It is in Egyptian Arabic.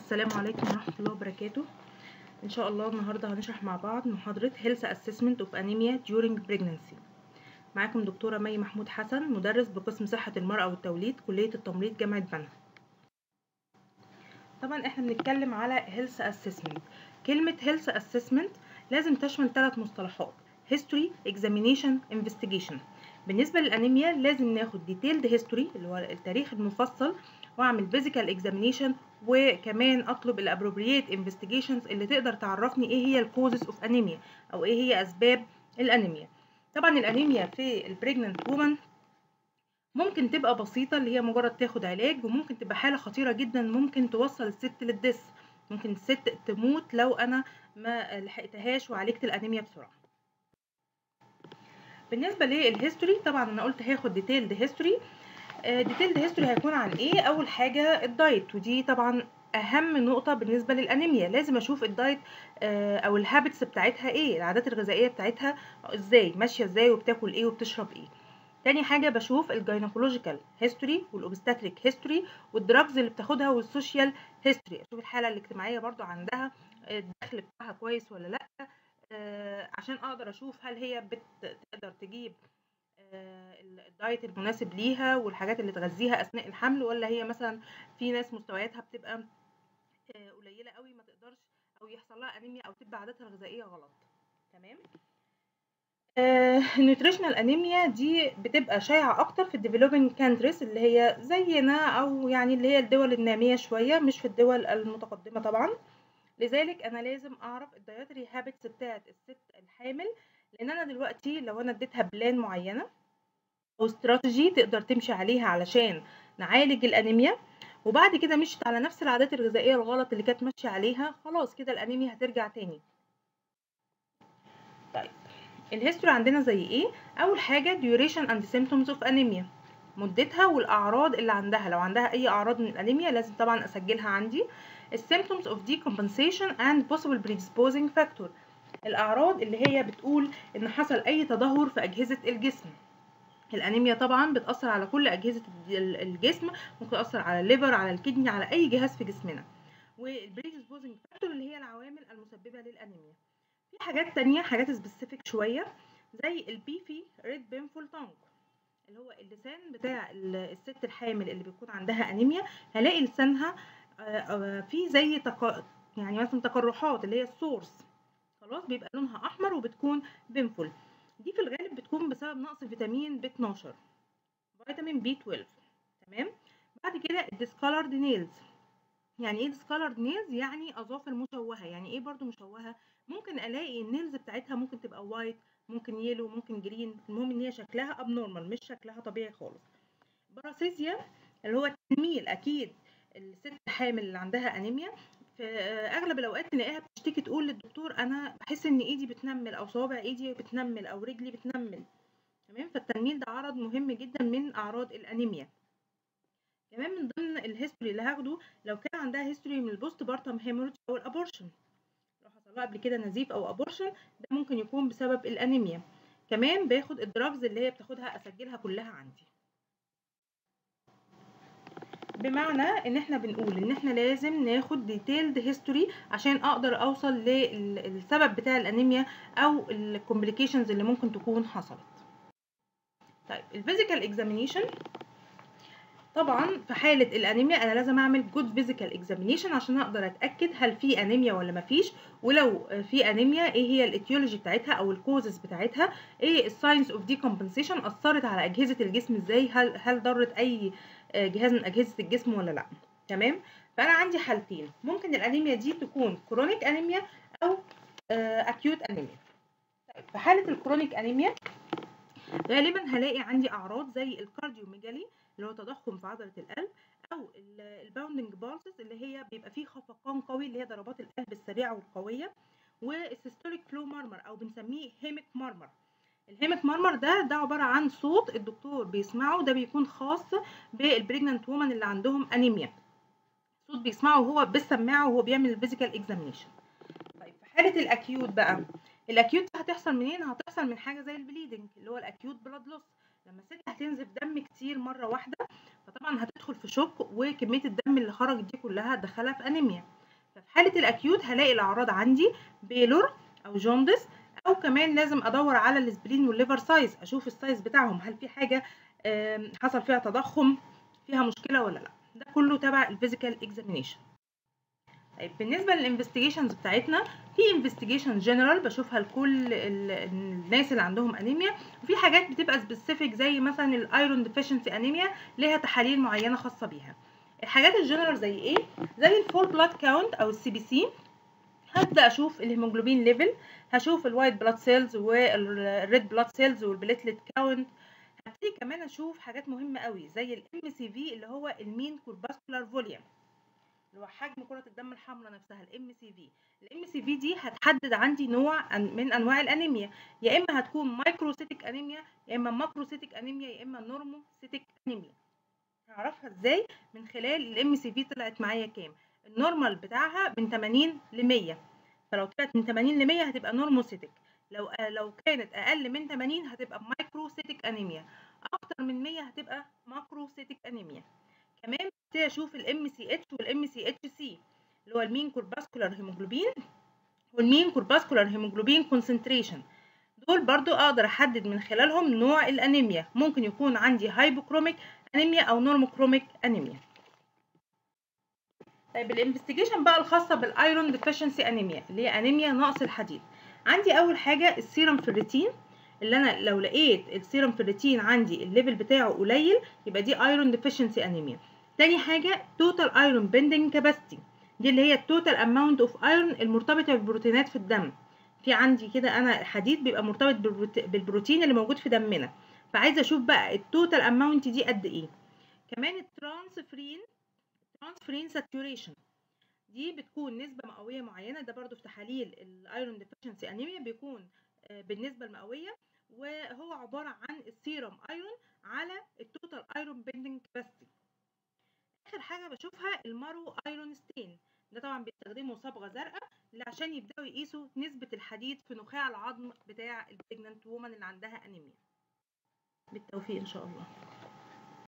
السلام عليكم ورحمة الله وبركاته إن شاء الله النهاردة هنشرح مع بعض محاضرة Health Assessment of Anemia During Pregnancy معاكم دكتورة مي محمود حسن مدرس بقسم صحة المرأة والتوليد كلية التمريض جامعة بنها طبعا احنا بنتكلم على Health Assessment كلمة Health Assessment لازم تشمل ثلاث مصطلحات History, Examination, Investigation بالنسبة للأنيميا لازم ناخد Detailed History اللي هو التاريخ المفصل واعمل physical examination وكمان اطلب الابروبريت انفستيجيشنز اللي تقدر تعرفني ايه هي الكوزز اوف انيميا او ايه هي اسباب الانيميا طبعا الانيميا في البريجننت وومن ممكن تبقى بسيطه اللي هي مجرد تاخد علاج وممكن تبقى حاله خطيره جدا ممكن توصل الست للدس ممكن الست تموت لو انا ما لحقتهاش وعالجت الانيميا بسرعه بالنسبه للهيستوري طبعا انا قلت هاخد ديتيلد هيستوري ديتيلد هيستوري هيكون عن ايه اول حاجه الدايت ودي طبعا اهم نقطه بالنسبه للانيميا لازم اشوف الدايت او الهابتس بتاعتها ايه العادات الغذائيه بتاعتها ازاي ماشيه ازاي وبتاكل ايه وبتشرب ايه تاني حاجه بشوف الجاينيكولوجيكال هيستوري والاوبستاتريك هيستوري والدراجز اللي بتاخدها والسوشيال هيستوري اشوف الحاله الاجتماعيه برضو عندها الدخل بتاعها كويس ولا لا عشان اقدر اشوف هل هي بتقدر تجيب الدايت المناسب ليها والحاجات اللي تغذيها اثناء الحمل ولا هي مثلا في ناس مستوياتها بتبقى قليله قوي ما تقدرش او يحصل لها انيميا او تبقى عاداتها الغذائيه غلط تمام النيوتريشنال انيميا دي بتبقى شائعه اكتر في الديفلوبينج كانتريز اللي هي زينا او يعني اللي هي الدول الناميه شويه مش في الدول المتقدمه طبعا لذلك انا لازم اعرف الدايتري هابتس بتاعت الست الحامل لان انا دلوقتي لو انا اديتها بلان معينه او استراتيجي تقدر تمشي عليها علشان نعالج الانيميا وبعد كده مشيت على نفس العادات الغذائيه الغلط اللي كانت ماشيه عليها خلاص كده الانيميا هترجع تاني طيب الهيستوري عندنا زي ايه اول حاجه duration and symptoms of anemia مدتها والاعراض اللي عندها لو عندها اي اعراض من الانيميا لازم طبعا اسجلها عندي السيمبتومز of decompensation and possible predisposing factor الاعراض اللي هي بتقول ان حصل اي تدهور في اجهزه الجسم الانيميا طبعا بتاثر على كل اجهزه الجسم ممكن تاثر على الليفر على الكدني على اي جهاز في جسمنا والبريدisposing فاكتور اللي هي العوامل المسببه للانيميا في حاجات تانية حاجات سبيسيفيك شويه زي البيفي ريد بينفول تانج اللي هو اللسان بتاع الست الحامل اللي بيكون عندها انيميا هلاقي لسانها في زي تق... يعني مثلا تقرحات اللي هي السورس خلاص بيبقى لونها احمر وبتكون بينفول دي في الغالب بتكون بسبب نقص فيتامين ب 12 فيتامين بي 12 تمام بعد كده الديسكالرد نيلز يعني ايه ديسكالرد نيلز يعني اظافر مشوهه يعني ايه برضو مشوهه ممكن الاقي النيلز بتاعتها ممكن تبقى وايت ممكن يلو ممكن جرين المهم ان هي شكلها ابنورمال مش شكلها طبيعي خالص باراسيزيا اللي هو التنميل اكيد الست الحامل اللي عندها انيميا في اغلب الاوقات نلاقيها بتشتكي تقول للدكتور انا بحس ان ايدي بتنمل او صوابع ايدي بتنمل او رجلي بتنمل تمام فالتنميل ده عرض مهم جدا من اعراض الانيميا كمان من ضمن الهيستوري اللي هاخده لو كان عندها هيستوري من البوست بارتم هيموريج او الابورشن لو حصل لها قبل كده نزيف او ابورشن ده ممكن يكون بسبب الانيميا كمان باخد الدراجز اللي هي بتاخدها اسجلها كلها عندي بمعنى ان احنا بنقول ان احنا لازم ناخد ديتيلد هيستوري عشان اقدر اوصل للسبب بتاع الانيميا او الكومبليكيشنز اللي ممكن تكون حصلت طيب الفيزيكال اكزامينيشن طبعا في حاله الانيميا انا لازم اعمل جود فيزيكال اكزامينيشن عشان اقدر اتاكد هل في انيميا ولا مفيش ولو في انيميا ايه هي الايتيولوجي بتاعتها او الكوزز بتاعتها ايه الساينز اوف ديكومبنسيشن اثرت على اجهزه الجسم ازاي هل هل ضرت اي جهاز من اجهزه الجسم ولا لا تمام فانا عندي حالتين ممكن الانيميا دي تكون كرونيك انيميا او اكيوت انيميا طيب في حاله الكرونيك انيميا غالبا هلاقي عندي اعراض زي الكارديوميجالي اللي هو تضخم في عضله القلب او الباوندنج بالسز اللي هي بيبقى فيه خفقان قوي اللي هي ضربات القلب السريعه والقويه والسيستوليك فلو مارمر او بنسميه هيميك مارمر الهيمك مارمر ده ده عباره عن صوت الدكتور بيسمعه ده بيكون خاص بالبريجننت وومن اللي عندهم انيميا صوت بيسمعه هو بالسماعه وهو بيعمل الفيزيكال اكزامينيشن طيب في حاله الاكيوت بقى الاكيوت هتحصل منين هتحصل من حاجه زي البليدنج اللي هو الاكيوت بلاد لوس لما الست هتنزف دم كتير مره واحده فطبعا هتدخل في شوك وكميه الدم اللي خرج دي كلها دخلها في انيميا ففي حاله الاكيوت هلاقي الاعراض عندي بيلور او جوندس او كمان لازم ادور على السبلين والليفر سايز اشوف السايز بتاعهم هل في حاجه حصل فيها تضخم فيها مشكله ولا لا ده كله تبع الفيزيكال اكزامينيشن طيب بالنسبه للانفستيجيشنز بتاعتنا في انفستيجيشن جنرال بشوفها لكل الناس اللي عندهم انيميا وفي حاجات بتبقى سبيسيفيك زي مثلا الايرون ديفيشنسي انيميا ليها تحاليل معينه خاصه بيها الحاجات الجنرال زي ايه زي الفول بلاد كاونت او السي بي سي هبدا اشوف الهيموجلوبين ليفل هشوف الوايت بلاد سيلز والريد بلاد سيلز والبليتلت كاونت هبتدي كمان اشوف حاجات مهمه قوي زي الام سي في اللي هو المين كورباسكولار فوليوم اللي هو حجم كرة الدم الحمراء نفسها الام سي في الام سي في دي هتحدد عندي نوع من انواع الانيميا يا اما هتكون مايكروسيتك انيميا يا اما ماكروسيتك انيميا يا اما نورموسيتك انيميا هعرفها ازاي من خلال الام سي في طلعت معايا كام النورمال بتاعها من 80 ل 100 فلو طلعت من 80 ل 100 هتبقى نورموسيتك لو لو كانت اقل من 80 هتبقى مايكروسيتك انيميا اكتر من 100 هتبقى ماكروسيتك انيميا كمان ابتدي اشوف الام سي اتش والام سي اتش سي اللي هو المين كورباسكولار هيموجلوبين والمين كورباسكولار هيموجلوبين كونسنتريشن دول برضو اقدر احدد من خلالهم نوع الانيميا ممكن يكون عندي هايبوكروميك انيميا او نورموكروميك انيميا طيب الانفستيجيشن بقى الخاصه بالايرون ديفيشنسي انيميا اللي هي انيميا نقص الحديد عندي اول حاجه السيرم فيريتين اللي انا لو لقيت السيرم فيريتين عندي الليفل بتاعه قليل يبقى دي ايرون ديفيشنسي انيميا تاني حاجه توتال ايرون بيندنج كاباسيتي دي اللي هي التوتال اماونت اوف ايرون المرتبطه بالبروتينات في الدم في عندي كده انا حديد بيبقى مرتبط بالبروتين اللي موجود في دمنا فعايزه اشوف بقى التوتال اماونت دي قد ايه كمان الترانسفرين ترانسفرين ساتوريشن دي بتكون نسبة مئوية معينة ده برضو في تحاليل الايرون ديفيشنسي انيميا بيكون بالنسبة المئوية وهو عبارة عن السيرم ايرون على التوتال ايرون بيندنج كاباسيتي اخر حاجة بشوفها المارو ايرون ستين ده طبعا بيستخدموا صبغة زرقاء عشان يبدأوا يقيسوا نسبة الحديد في نخاع العظم بتاع البريجننت وومن اللي عندها انيميا بالتوفيق ان شاء الله